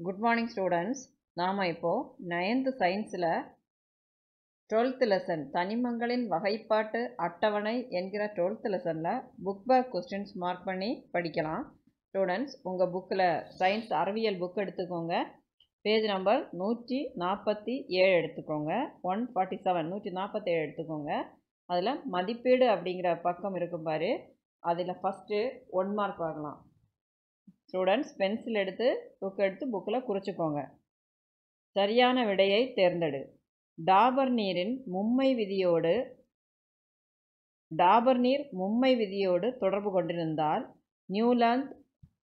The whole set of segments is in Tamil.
குட் மார்னிங் ஸ்டூடெண்ட்ஸ் நாம் இப்போது நைன்த்து சயின்ஸில் டுவெல்த் லெசன் தனிமங்களின் வகைப்பாட்டு அட்டவணை என்கிற டுவெல்த் லெசனில் புக் பேக் கொஸ்டின்ஸ் மார்க் பண்ணி படிக்கலாம் ஸ்டூடெண்ட்ஸ் உங்கள் புக்கில் சயின்ஸ் அறிவியல் புக் எடுத்துக்கோங்க பேஜ் நம்பர் நூற்றி நாற்பத்தி ஏழு எடுத்துக்கோங்க ஒன் ஃபார்ட்டி செவன் நூற்றி நாற்பத்தேழு எடுத்துக்கோங்க அதில் மதிப்பீடு அப்படிங்கிற பக்கம் இருக்கும் பாரு அதில் ஃபஸ்ட்டு ஒன் மார்க் வாங்கலாம் ஸ்டூடெண்ட்ஸ் பென்சில் எடுத்து புக் எடுத்து புக்கில் குறிச்சிக்கோங்க சரியான விடையை தேர்ந்தெடு டாபர் நீரின் மும்மை விதியோடு டாபர் நீர் மும்மை விதியோடு தொடர்பு கொண்டிருந்தால் நியூலாந்து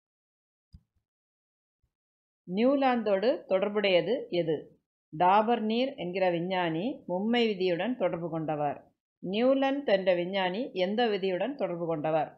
நியூலாந்தோடு தொடர்புடையது எது டாபர் நீர் என்கிற விஞ்ஞானி மும்மை விதியுடன் தொடர்பு கொண்டவர் நியூலண்ட் என்ற விஞ்ஞானி எந்த விதியுடன் தொடர்பு கொண்டவர்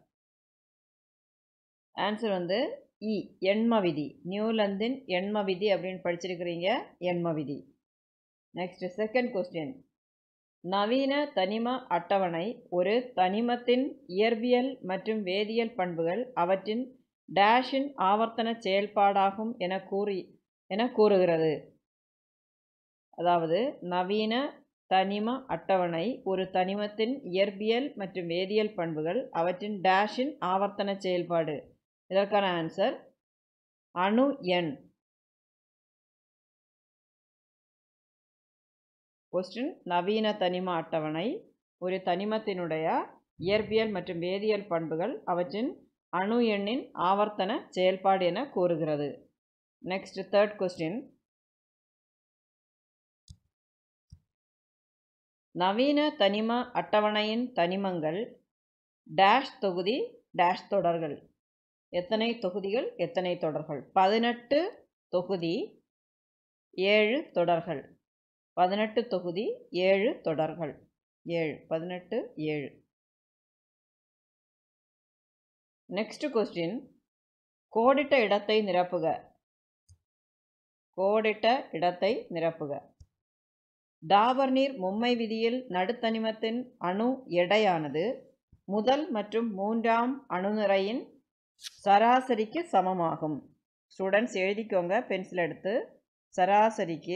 ஆன்சர் வந்து இ எண்ம விதி நியூலந்தின் எண்ம விதி அப்படின்னு படிச்சிருக்கிறீங்க எண்ம விதி நெக்ஸ்ட் செகண்ட் கொஸ்டின் நவீன தனிம அட்டவணை ஒரு தனிமத்தின் இயற்பியல் மற்றும் வேதியியல் பண்புகள் அவற்றின் டேஷின் ஆவர்த்தன செயல்பாடாகும் என கூறி என கூறுகிறது அதாவது நவீன தனிம அட்டவணை ஒரு தனிமத்தின் இயற்பியல் மற்றும் வேதியியல் பண்புகள் அவற்றின் டேஷின் ஆவர்த்தன செயல்பாடு இதற்கான ஆன்சர் அணு எண் கொஸ்டின் நவீன தனிம அட்டவணை ஒரு தனிமத்தினுடைய இயற்பியல் மற்றும் வேதியியல் பண்புகள் அவற்றின் அணு எண்ணின் ஆவர்த்தன செயல்பாடு என கூறுகிறது நெக்ஸ்ட் தேர்ட் கொஸ்டின் நவீன தனிம அட்டவணையின் தனிமங்கள் டேஷ் தொகுதி டேஷ் தொடர்கள் எத்தனை தொகுதிகள் எத்தனை தொடர்கள் பதினெட்டு தொகுதி ஏழு தொடர்கள் பதினெட்டு தொகுதி ஏழு தொடர்கள் ஏழு பதினெட்டு ஏழு நெக்ஸ்ட் கொஸ்டின் கோடிட்ட இடத்தை நிரப்புக கோடிட்ட இடத்தை நிரப்புக டாபர் நீர் மும்மை விதியில் நடுத்தனிமத்தின் அணு எடையானது முதல் மற்றும் மூன்றாம் அணுநிறையின் சராசரிக்கு சமமாகும் ஸ்டூடெண்ட்ஸ் எழுதிக்கோங்க பென்சில் எடுத்து சராசரிக்கு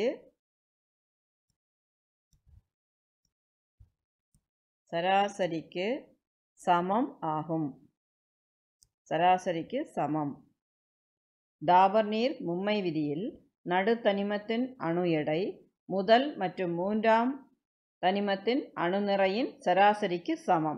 சராசரிக்கு சமம் ஆகும் சராசரிக்கு சமம் டாபர் நீர் மும்மை விதியில் நடுத்தனிமத்தின் அணு எடை முதல் மற்றும் மூன்றாம் தனிமத்தின் அணுநிறையின் சராசரிக்கு சமம்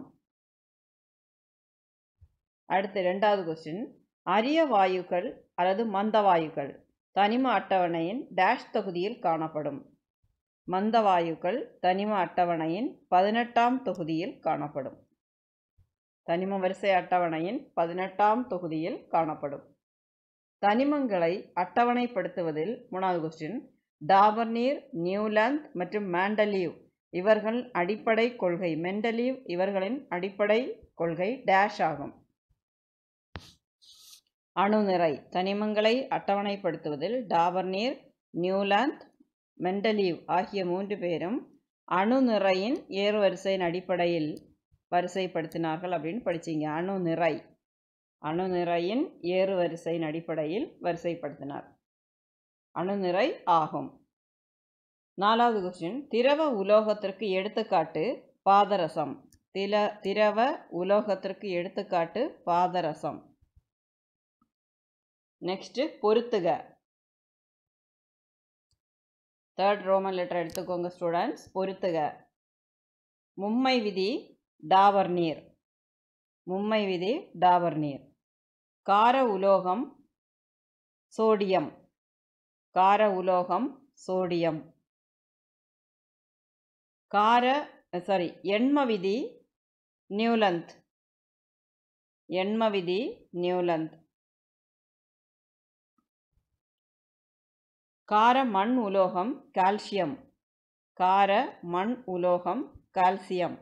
அடுத்து ரெண்டாவது கொஸ்டின் அரிய வாயுக்கள் அல்லது மந்த வாயுக்கள் தனிம அட்டவணையின் டேஷ் தொகுதியில் காணப்படும் மந்த வாயுக்கள் தனிம அட்டவணையின் பதினெட்டாம் தொகுதியில் காணப்படும் தனிம வரிசை அட்டவணையின் பதினெட்டாம் தொகுதியில் காணப்படும் தனிமங்களை அட்டவணைப்படுத்துவதில் மூணாவது கொஸ்டின் டாபர்னீர் நியூலாந்து மற்றும் மேண்டலீவ் இவர்கள் அடிப்படை கொள்கை மெண்டலீவ் இவர்களின் அடிப்படை கொள்கை டேஷ் ஆகும் அணுநிறை தனிமங்களை அட்டவணைப்படுத்துவதில் டாபர்னீர் நியூலாந்து மெண்டலீவ் ஆகிய மூன்று பேரும் அணுநிறையின் ஏறுவரிசையின் அடிப்படையில் வரிசைப்படுத்தினார்கள் அப்படின்னு படிச்சிங்க அணுநிறை அணுநிறையின் ஏறுவரிசையின் அடிப்படையில் வரிசைப்படுத்தினார் அணுநிறை ஆகும் நாலாவது கொஸ்டின் திரவ உலோகத்திற்கு எடுத்துக்காட்டு பாதரசம் தில திரவ உலோகத்திற்கு எடுத்துக்காட்டு பாதரசம் நெக்ஸ்ட் பொருத்துக தேர்ட் ரோமன் லெட்டர் எடுத்துக்கோங்க ஸ்டூடெண்ட்ஸ் பொருத்துக மும்மை விதி டாவர் நீர் மும்மை விதி டாவர் நீர் கார உலோகம் சோடியம் கார உலோகம் சோடியம் கார சாரி எண்ம விதி நியூலந்த் எண்ம விதி நியூலந்த் கார மண் உலோகம் கால்சியம் கார மண் உலோகம் கால்சியம்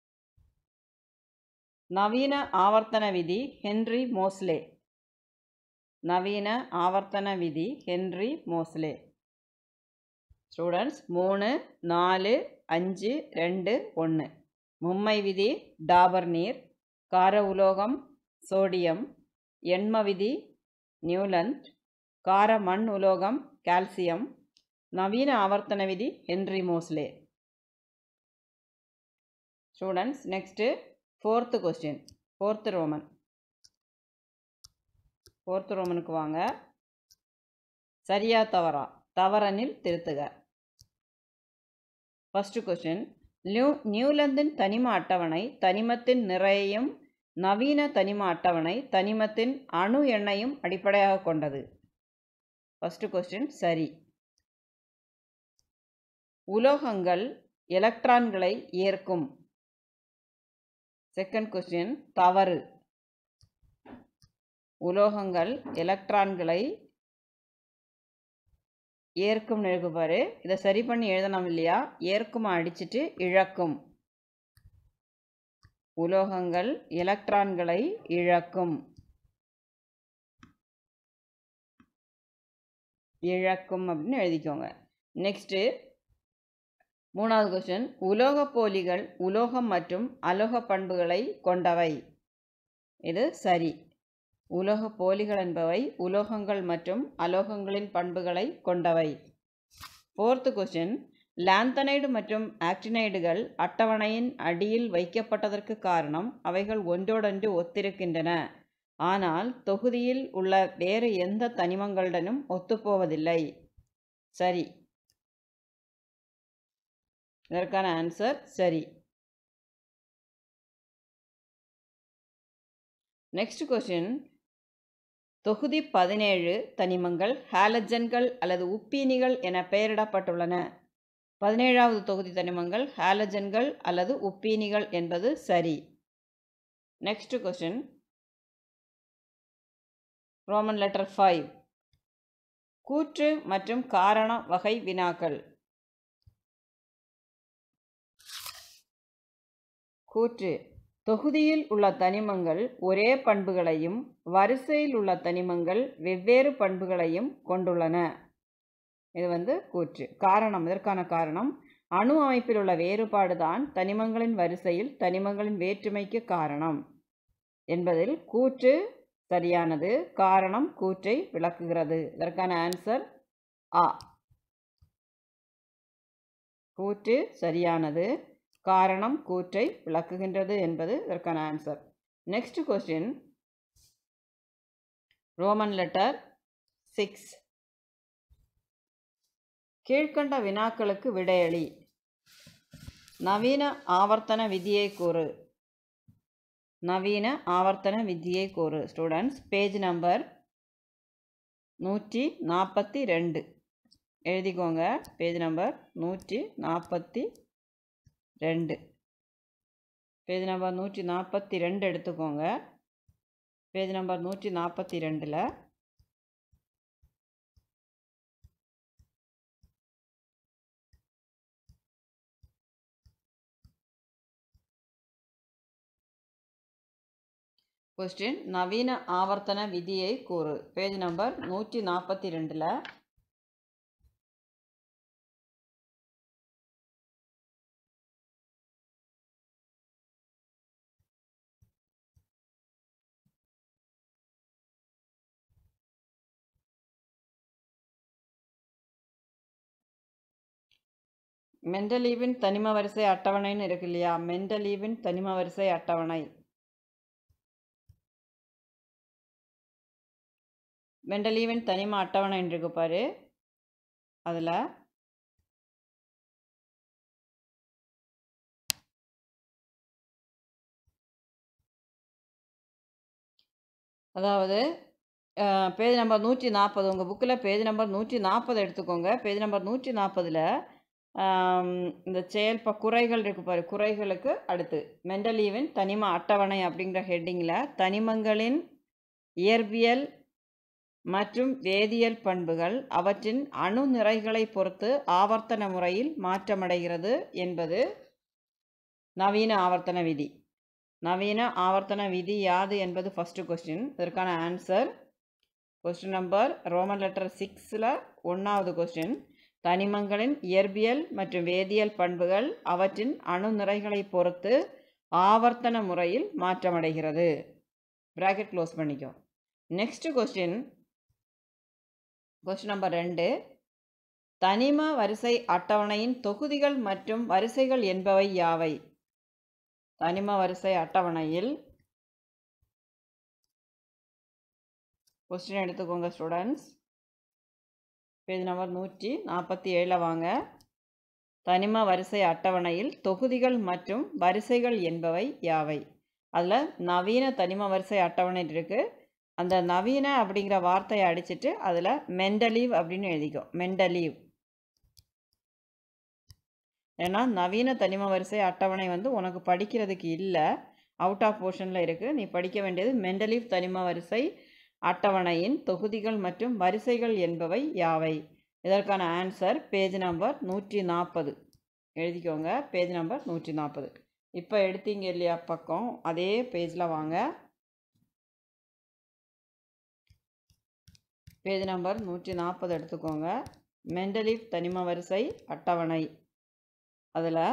நவீன ஆவர்த்தன விதி ஹென்றி மோஸ்லே நவீன ஆவர்த்தன விதி ஹென்றி மோஸ்லே ஸ்டூடெண்ட்ஸ் மூணு நாலு அஞ்சு ரெண்டு ஒன்று மும்மை விதி டாபர் நீர் கார உலோகம் சோடியம் எண்ம விதி நியூலண்ட் கார மண் உலோகம் கால்சியம் நவீன ஆவர்த்தன விதி Henry Moseley students next fourth question fourth roman fourth ரோமனுக்கு வாங்க சரியா தவறா தவறனில் திருத்துக ஃபஸ்ட்டு கொஸ்டின் நியூ நியூலந்தின் தனிம அட்டவணை தனிமத்தின் நிறையையும் நவீன தனிம அட்டவணை தனிமத்தின் அணு எண்ணையும் அடிப்படையாக கொண்டது ஃபஸ்ட்டு கொஸ்டின் சரி உலோகங்கள் எலக்ட்ரான்களை ஏற்கும் செகண்ட் கொஸ்டின் தவறு உலோகங்கள் எலக்ட்ரான்களை ஏற்கும் எழுகுபாரு இதை சரி பண்ணி எழுதணும் இல்லையா ஏற்கும் அடிச்சிட்டு இழக்கும் உலோகங்கள் எலக்ட்ரான்களை இழக்கும் இழக்கும் அப்படின்னு எழுதிக்கோங்க நெக்ஸ்ட்டு மூணாவது கொஸ்டின் உலோக போலிகள் உலோகம் மற்றும் அலோக பண்புகளை கொண்டவை இது சரி உலோக போலிகள் என்பவை உலோகங்கள் மற்றும் அலோகங்களின் பண்புகளை கொண்டவை ஃபோர்த்து கொஸ்டின் லாந்தனைடு மற்றும் ஆக்டினைடுகள் அட்டவணையின் அடியில் வைக்கப்பட்டதற்கு காரணம் அவைகள் ஒன்றோடொன்று ஒத்திருக்கின்றன ஆனால் தொகுதியில் உள்ள வேறு எந்த தனிமங்களுடனும் ஒத்துப்போவதில்லை சரி இதற்கான ஆன்சர் சரி நெக்ஸ்ட் கொஸ்டின் தொகுதி பதினேழு தனிமங்கள் ஹாலஜன்கள் அல்லது உப்பீனிகள் என பெயரிடப்பட்டுள்ளன பதினேழாவது தொகுதி தனிமங்கள் ஹாலஜன்கள் அல்லது உப்பீனிகள் என்பது சரி next question roman letter five கூற்று மற்றும் காரண வகை வினாக்கள் கூற்று தொகுதியில் உள்ள தனிமங்கள் ஒரே பண்புகளையும் வரிசையில் உள்ள தனிமங்கள் வெவ்வேறு பண்புகளையும் கொண்டுள்ளன இது வந்து கூற்று காரணம் இதற்கான காரணம் அணு அமைப்பில் உள்ள வேறுபாடு தான் தனிமங்களின் வரிசையில் தனிமங்களின் வேற்றுமைக்கு காரணம் என்பதில் கூற்று சரியானது காரணம் கூற்றை விளக்குகிறது இதற்கான ஆன்சர் ஆ கூற்று சரியானது காரணம் கூற்றை விளக்குகின்றது என்பது இதற்கான answer next question roman letter six கீழ்கண்ட வினாக்களுக்கு விடையளி நவீன ஆவர்த்தன விதியை கூறு நவீன ஆவர்த்தன விதியை கூறு ஸ்டூடெண்ட்ஸ் பேஜ் நம்பர் நூற்றி நாற்பத்தி ரெண்டு எழுதிக்கோங்க பேஜ் நம்பர் நூற்றி நாற்பத்தி ரெண்டு பேஜ் நம்பர் நூற்றி நாற்பத்தி ரெண்டு எடுத்துக்கோங்க பேஜ் நம்பர் நூற்றி நாற்பத்தி ரெண்டில் கொஸ்டின் நவீன ஆவர்த்தன விதியை கூறு பேஜ் நம்பர் நூற்றி நாற்பத்தி ரெண்டில் மெண்டலீவின் தனிம வரிசை அட்டவணைன்னு இருக்கு இல்லையா மெண்டலீவின் தனிம வரிசை அட்டவணை மெண்டலீவின் தனிம அட்டவணை இருக்கு பாரு அதில் அதாவது பேஜ் நம்பர் நூற்றி நாற்பது உங்கள் புக்கில் பேஜ் நம்பர் நூற்றி நாற்பது எடுத்துக்கோங்க பேஜ் நம்பர் நூற்றி நாற்பதில் இந்த செயல் இப்போ குறைகள் இருக்கு பாரு குறைகளுக்கு அடுத்து மெண்டலீவின் தனிம அட்டவணை அப்படிங்கிற ஹெட்டிங்கில் தனிமங்களின் இயற்பியல் மற்றும் வேதியியல் பண்புகள் அவற்றின் அணு நிறைகளை பொறுத்து ஆவர்த்தன முறையில் மாற்றமடைகிறது என்பது நவீன ஆவர்த்தன விதி நவீன ஆவர்த்தன விதி யாது என்பது ஃபஸ்ட்டு கொஸ்டின் இதற்கான answer question number roman letter சிக்ஸில் ஒன்றாவது கொஸ்டின் தனிமங்களின் இயற்பியல் மற்றும் வேதியியல் பண்புகள் அவற்றின் அணு நிறைகளை பொறுத்து ஆவர்த்தன முறையில் மாற்றமடைகிறது ப்ராக்கெட் க்ளோஸ் பண்ணிக்கோ நெக்ஸ்ட் கொஸ்டின் கொஸ்டின் நம்பர் ரெண்டு தனிம வரிசை அட்டவணையின் தொகுதிகள் மற்றும் வரிசைகள் என்பவை யாவை தனிம வரிசை அட்டவணையில் கொஸ்டின் எடுத்துக்கோங்க ஸ்டூடெண்ட்ஸ் பேஜ் நம்பர் நூற்றி நாற்பத்தி ஏழில் வாங்க தனிம வரிசை அட்டவணையில் தொகுதிகள் மற்றும் வரிசைகள் என்பவை யாவை அதில் நவீன தனிம வரிசை அட்டவணை இருக்குது அந்த நவீன அப்படிங்கிற வார்த்தையை அடிச்சிட்டு அதில் மெண்டலீவ் அப்படின்னு எழுதிக்கோ மெண்டலீவ் ஏன்னா நவீன தனிம வரிசை அட்டவணை வந்து உனக்கு படிக்கிறதுக்கு இல்லை அவுட் ஆஃப் போர்ஷனில் இருக்குது நீ படிக்க வேண்டியது மெண்டலீவ் தனிம வரிசை அட்டவணையின் தொகுதிகள் மற்றும் வரிசைகள் என்பவை யாவை இதற்கான ஆன்சர் பேஜ் நம்பர் நூற்றி நாற்பது எழுதிக்கோங்க பேஜ் நம்பர் நூற்றி நாற்பது இப்போ எடுத்தீங்க இல்லையா பக்கம் அதே பேஜில் வாங்க பேஜ் நம்பர் நூற்றி நாற்பது எடுத்துக்கோங்க மெண்டலீஃப் தனிம வரிசை அட்டவணை அதில்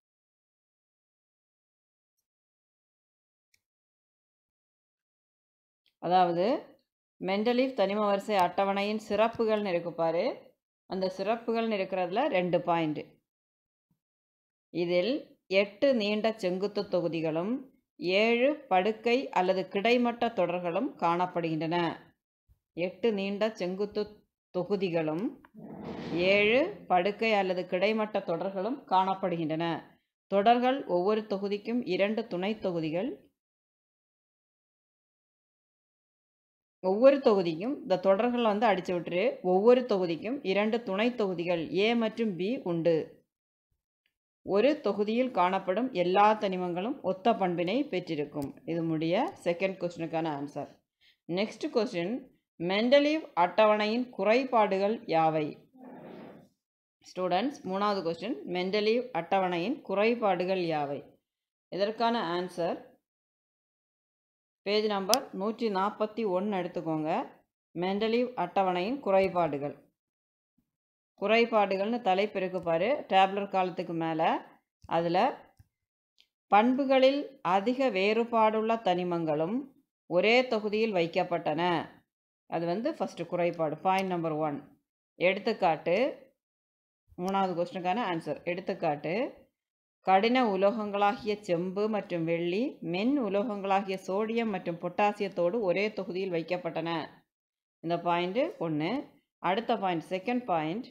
அதாவது மெண்டலீஃப் தனிம வரிசை அட்டவணையின் சிறப்புகள்னு இருக்கு பாரு அந்த சிறப்புகள்னு இருக்கிறதுல ரெண்டு பாயிண்ட் இதில் எட்டு நீண்ட செங்குத்து தொகுதிகளும் ஏழு படுக்கை அல்லது கிடைமட்ட தொடர்களும் காணப்படுகின்றன எட்டு நீண்ட செங்குத்து தொகுதிகளும் ஏழு படுக்கை அல்லது கிடைமட்ட தொடர்களும் காணப்படுகின்றன தொடர்கள் ஒவ்வொரு தொகுதிக்கும் இரண்டு துணை தொகுதிகள் ஒவ்வொரு தொகுதிக்கும் இந்த தொடர்கள் வந்து அடிச்சு விட்டுரு ஒவ்வொரு தொகுதிக்கும் இரண்டு துணை தொகுதிகள் ஏ மற்றும் பி உண்டு ஒரு தொகுதியில் காணப்படும் எல்லா தனிமங்களும் ஒத்த பண்பினை பெற்றிருக்கும் இது முடிய செகண்ட் கொஸ்டினுக்கான ஆன்சர் நெக்ஸ்ட் கொஸ்டின் மெண்டலீவ் அட்டவணையின் குறைபாடுகள் யாவை ஸ்டூடெண்ட்ஸ் மூணாவது கொஸ்டின் மெண்டலீவ் அட்டவணையின் குறைபாடுகள் யாவை இதற்கான ஆன்சர் பேஜ் நம்பர் நூற்றி நாற்பத்தி ஒன்று எடுத்துக்கோங்க மெண்டலீவ் அட்டவணையின் குறைபாடுகள் குறைபாடுகள்னு தலைப்பு இருக்கு பாரு டேப்லர் காலத்துக்கு மேலே அதில் பண்புகளில் அதிக வேறுபாடுள்ள தனிமங்களும் ஒரே தொகுதியில் வைக்கப்பட்டன அது வந்து ஃபஸ்ட்டு குறைபாடு பாயிண்ட் நம்பர் ஒன் எடுத்துக்காட்டு மூணாவது கொஸ்டினுக்கான ஆன்சர் எடுத்துக்காட்டு கடின உலோகங்களாகிய செம்பு மற்றும் வெள்ளி மென் உலோகங்களாகிய சோடியம் மற்றும் பொட்டாசியத்தோடு ஒரே தொகுதியில் வைக்கப்பட்டன இந்த பாயிண்ட் ஒன்று அடுத்த பாயிண்ட் செகண்ட் பாயிண்ட்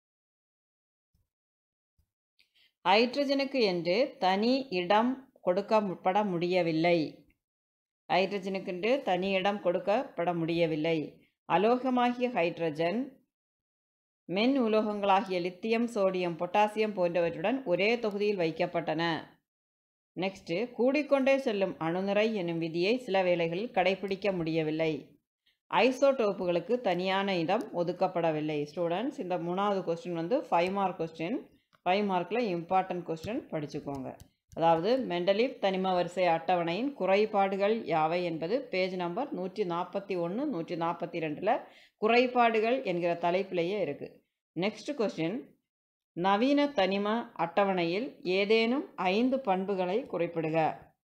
ஹைட்ரஜனுக்கு என்று தனி இடம் கொடுக்கப்பட முடியவில்லை ஹைட்ரஜனுக்கென்று தனி இடம் கொடுக்கப்பட முடியவில்லை அலோகமாகிய ஹைட்ரஜன் மென் உலோகங்களாகிய லித்தியம் சோடியம் பொட்டாசியம் போன்றவற்றுடன் ஒரே தொகுதியில் வைக்கப்பட்டன நெக்ஸ்ட்டு கூடிக்கொண்டே செல்லும் அணுநிறை எனும் விதியை சில வேளைகளில் கடைபிடிக்க முடியவில்லை ஐசோடோப்புகளுக்கு தனியான இடம் ஒதுக்கப்படவில்லை ஸ்டூடெண்ட்ஸ் இந்த மூணாவது கொஸ்டின் வந்து ஃபைவ் மார்க் கொஸ்டின் ஃபைவ் மார்க்கில் இம்பார்ட்டன்ட் கொஸ்டின் படிச்சுக்கோங்க அதாவது மெண்டலீப் தனிம வரிசை அட்டவணையின் குறைபாடுகள் யாவை என்பது பேஜ் நம்பர் நூற்றி நாற்பத்தி ஒன்று நூற்றி நாற்பத்தி ரெண்டில் குறைபாடுகள் என்கிற தலைப்பிலேயே இருக்குது நெக்ஸ்ட் கொஸ்டின் நவீன தனிம அட்டவணையில் ஏதேனும் ஐந்து பண்புகளை குறிப்பிடுக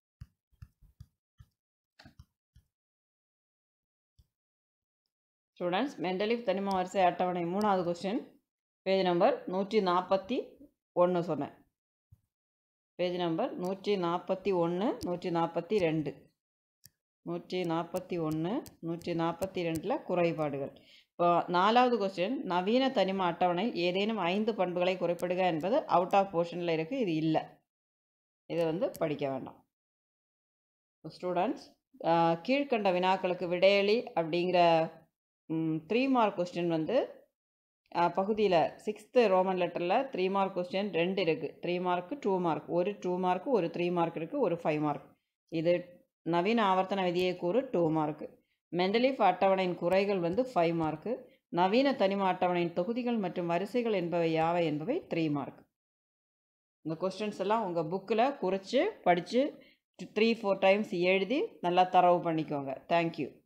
ஸ்டூடெண்ட்ஸ் மெண்டலிஃப் தனிம வரிசை அட்டவணை மூணாவது கொஸ்டின் பேஜ் நம்பர் நூற்றி நாற்பத்தி ஒன்று சொன்னேன் பேஜ் நம்பர் நூற்றி நாற்பத்தி ஒன்று நூற்றி நாற்பத்தி ரெண்டு நூற்றி நாற்பத்தி ஒன்று நூற்றி நாற்பத்தி ரெண்டில் குறைபாடுகள் இப்போ நாலாவது கொஸ்டின் நவீன தனிம அட்டவணை ஏதேனும் ஐந்து பண்புகளை குறிப்பிடுக என்பது அவுட் ஆஃப் போர்ஷனில் இருக்குது இது இல்லை இதை வந்து படிக்க வேண்டாம் ஸ்டூடெண்ட்ஸ் கீழ்கண்ட வினாக்களுக்கு விடையளி அப்படிங்கிற த்ரீ மார்க் கொஸ்டின் வந்து பகுதியில் சிக்ஸ்த்து ரோமன் லெட்டரில் த்ரீ மார்க் கொஸ்டின் ரெண்டு இருக்குது த்ரீ மார்க்கு டூ மார்க் ஒரு டூ மார்க்கு ஒரு த்ரீ மார்க் இருக்குது ஒரு ஃபைவ் மார்க் இது நவீன ஆவர்த்தன விதியை கூறு டூ மார்க்கு மெண்டலிஃப் அட்டவணையின் குறைகள் வந்து ஃபைவ் மார்க்கு நவீன தனிம அட்டவணையின் தொகுதிகள் மற்றும் வரிசைகள் என்பவை யாவை என்பவை த்ரீ மார்க் இந்த கொஸ்டின்ஸ் எல்லாம் உங்கள் புக்கில் குறித்து படித்து த்ரீ ஃபோர் டைம்ஸ் எழுதி நல்லா தரவு பண்ணிக்கோங்க தேங்க்யூ